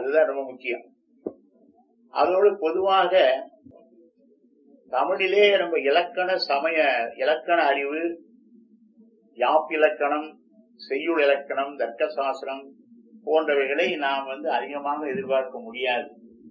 அதுதான் ரொம்ப முக்கியம் அதோடு பொதுவாக தமிழிலே நம்ம இலக்கண சமய இலக்கண அறிவு யாப்பிலக்கணம் செய்யுள் இலக்கணம் தர்க்க சாஸ்திரம் போன்றவைகளை நாம் வந்து அதிகமாக எதிர்பார்க்க முடியாது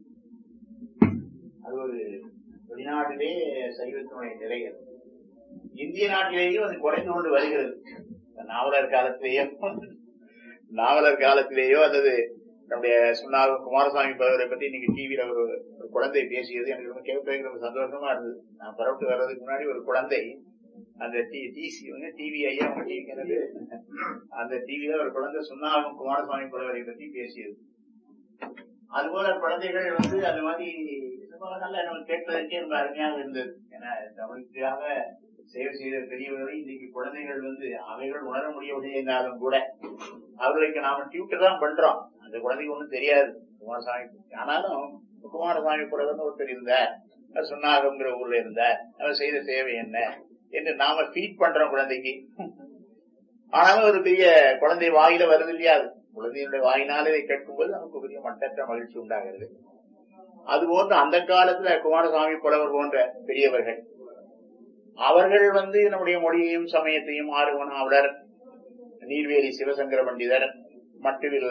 அது ஒரு வெளிநாட்டிலே சைவத்தினுடைய நிலை அது. இந்திய நாட்டிலேயும் அது குறைந்து கொண்டு வருகிறது நாவலர் காலத்திலேயோ நாவலர் காலத்திலேயோ அல்லது நம்முடைய சுன்னாக குமாரசாமி பகவரை பத்தி இன்னைக்கு டிவியில ஒரு ஒரு குழந்தை பேசியது எனக்கு ரொம்ப கேட்பதற்கு ரொம்ப சந்தோஷமா இருந்தது நான் புறப்பட்டு வர்றதுக்கு முன்னாடி ஒரு குழந்தை அந்த டிசி வந்து டிவி ஐயா அவங்க டிவி அந்த டிவியில ஒரு குழந்தை சுன்னாகம் குமாரசாமி புலவரை பத்தி பேசியது அதுபோல குழந்தைகள் வந்து அது மாதிரி ரொம்ப நல்ல நம்ம கேட்பதற்கே ரொம்ப அருமையாக இருந்தது ஏன்னா தமிழுக்காக சேவை செய்த பெரியவர்களை இன்னைக்கு குழந்தைகள் வந்து அவைகள் உணர முடியவில்லை என்றாலும் கூட அவர்களுக்கு நாம டியூட்டர் தான் பண்றோம் அந்த குழந்தைக்கு ஒண்ணும் தெரியாது குமாரசாமி ஆனாலும் குமாரசாமி புலவர்னு ஒருத்தர் இருந்தார் அவர் சுன்னாகம்ங்கிற ஊர்ல இருந்தார் அவர் செய்த சேவை என்ன என்று நாம ஃபீட் பண்றோம் குழந்தைக்கு ஆனாலும் ஒரு பெரிய குழந்தை வாயில வருது இல்லையா அது குழந்தையினுடைய வாயினாலே இதை கேட்கும்போது நமக்கு பெரிய மட்டற்ற மகிழ்ச்சி உண்டாகிறது அதுபோன்று அந்த காலத்துல குமாரசாமி புலவர் போன்ற பெரியவர்கள் அவர்கள் வந்து நம்முடைய மொழியையும் சமயத்தையும் ஆறுவனாவலர் நீர்வேலி சிவசங்கர பண்டிதர் மட்டுவில்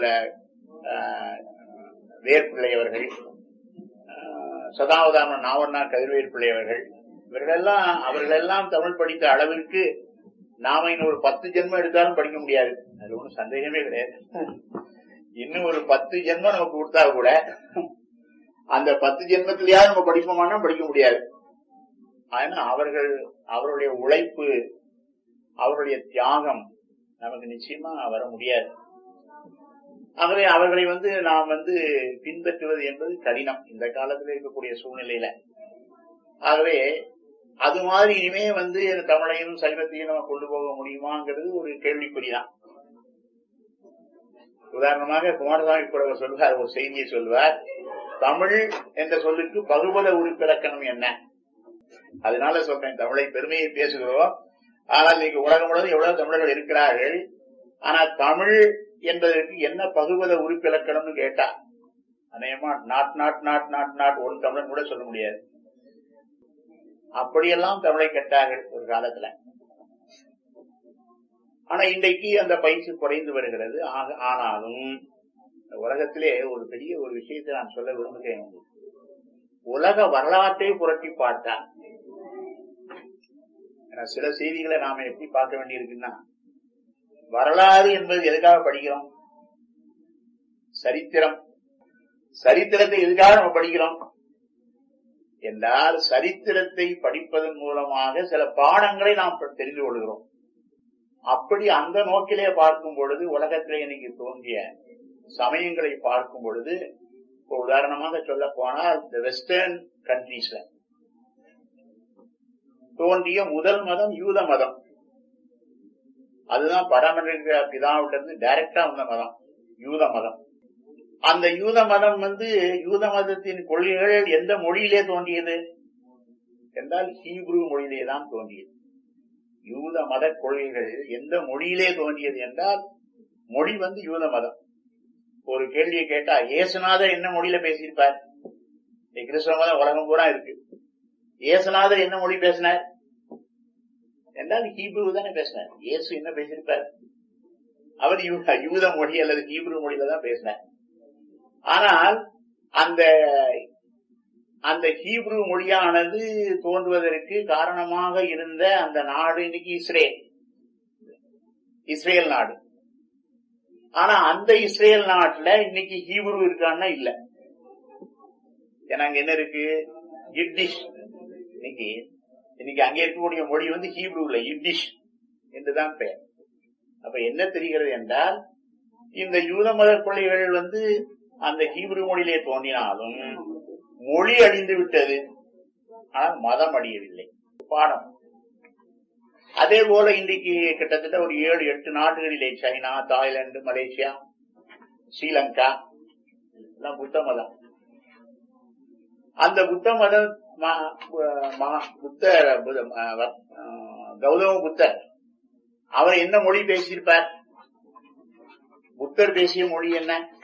வேர்பிள்ளையவர்கள் ஆஹ், சதாவதான நாவண்ணா கதிர்வேல் பிள்ளையவர்கள் இவர்களெல்லாம் அவர்களெல்லாம் தமிழ் படித்த அளவிற்கு நாம இன்னும் ஒரு பத்து ஜென்மம் எடுத்தாலும் படிக்க முடியாது அது ஒன்றும் சந்தேகமே கிடையாது இன்னும் ஒரு பத்து ஜென்மம் நமக்கு கொடுத்தா கூட அந்த பத்து ஜென்மத்திலேயாவது நம்ம படிப்போமானா படிக்க முடியாது ஆனா அவர்கள் அவருடைய உழைப்பு அவருடைய தியாகம் நமக்கு நிச்சயமா வர முடியாது ஆகவே அவர்களை வந்து நாம் வந்து பின்பற்றுவது என்பது கடினம் இந்த காலத்துல இருக்கக்கூடிய சூழ்நிலையில ஆகவே அது மாதிரி இனிமே வந்து தமிழையும் சைவத்தையும் நம்ம கொண்டு போக முடியுமாங்கிறது ஒரு கேள்விக்குறிதான் உதாரணமாக குமாரசாமி புலவர் சொல்வார் ஒரு செய்தியை சொல்வார் தமிழ் என்ற சொல்லுக்கு பகுபத உறுப்பிலக்கணம் என்ன அதனால சொல்றேன் தமிழை பெருமையை பேசுகிறோம் ஆனால் இன்னைக்கு உலகம் முழுவதும் எவ்வளவு தமிழர்கள் இருக்கிறார்கள் ஆனா தமிழ் என்பதற்கு என்ன பகுபத உறுப்பிலக்கணம்னு கேட்டா அநேகமா not not not not not ஒரு தமிழன் கூட சொல்ல முடியாது அப்படியெல்லாம் தமிழை கட்டார்கள் ஒரு காலத்துல ஆனா இன்றைக்கு அந்த பயிற்சி குறைந்து வருகிறது ஆக- ஆனாலும் இந்த உலகத்திலே ஒரு பெரிய ஒரு விஷயத்தை நான் சொல்ல விரும்புகிறேன் உங்களுக்கு. உலக வரலாற்றை புரட்டி பார்த்தால் ஏன்னா சில செய்திகளை நாம எப்படி பார்க்க வேண்டியிருக்குன்னா வரலாறு என்பது எதுக்காக படிக்கிறோம் சரித்திரம் சரித்திரத்தை எதுக்காக நம்ம படிக்கிறோம் என்றால் சரித்திரத்தை படிப்பதன் மூலமாக சில பாடங்களை நாம் தெரிந்து கொள்கிறோம் அப்படி அந்த நோக்கிலே பார்க்கும் பொழுது உலகத்திலே இன்னைக்கு தோன்றிய சமயங்களை பார்க்கும் பொழுது இப்போ உதாரணமாக சொல்ல போனால் இந்த வெஸ்டர்ன் கண்ட்ரீஸ்ல தோன்றிய முதல் மதம் யூத மதம் அதுதான் பரமரிக்க பிதாவிலிருந்து டைரக்டா வந்த மதம் யூத மதம் அந்த யூத மதம் வந்து யூத மதத்தின் கொள்கைகள் எந்த மொழியிலே தோன்றியது என்றால் ஹீப்ரு மொழியிலே தான் தோன்றியது யூத மத கொள்கைகள் எந்த மொழியிலே தோன்றியது என்றால் மொழி வந்து யூத மதம் ஒரு கேள்வியை கேட்டா இயேசுநாதர் என்ன மொழியில பேசியிருப்பார் இன்னைக்கு கிறிஸ்தவ மதம் உலகம் பூரா இருக்கு இயேசுநாதர் என்ன மொழி பேசினார் என்றால் ஹீப்ரு தானே பேசினார் இயேசு என்ன பேசியிருப்பார் அவர் யூ- யூத மொழி அல்லது ஹீப்ரு மொழியில தான் பேசினார் ஆனால் அந்த அந்த ஹீப்ரு மொழியானது தோன்றுவதற்கு காரணமாக இருந்த அந்த நாடு இன்னைக்கு இஸ்ரேல் இஸ்ரேல் நாடு ஆனா அந்த இஸ்ரேல் நாட்டுல இன்னைக்கு ஹீப்ரு இருக்கான்னா இல்ல ஏன்னா அங்க என்ன இருக்கு இட்டிஷ் இன்னைக்கு இன்னைக்கு அங்க இருக்கக்கூடிய மொழி வந்து ஹீப்ரு இல்ல இட்டிஷ் என்றுதான் பெயர் அப்ப என்ன தெரிகிறது என்றால் இந்த யூத மத கொள்கைகள் வந்து அந்த ஹீப்ரு மொழியிலே தோன்றினாலும் மொழி அழிந்து விட்டது ஆனால் மதம் அழியவில்லை பாடம் அதே போல இன்றைக்கு கிட்டத்தட்ட ஒரு ஏழு எட்டு நாடுகளிலே சைனா தாய்லாந்து மலேசியா ஸ்ரீலங்கா எல்லாம் புத்த மதம் அந்த புத்த மதம் ம- ம- புத்த புத- ம- அஹ் கௌதம புத்தர் அவர் என்ன மொழி பேசியிருப்பார் புத்தர் பேசிய மொழி என்ன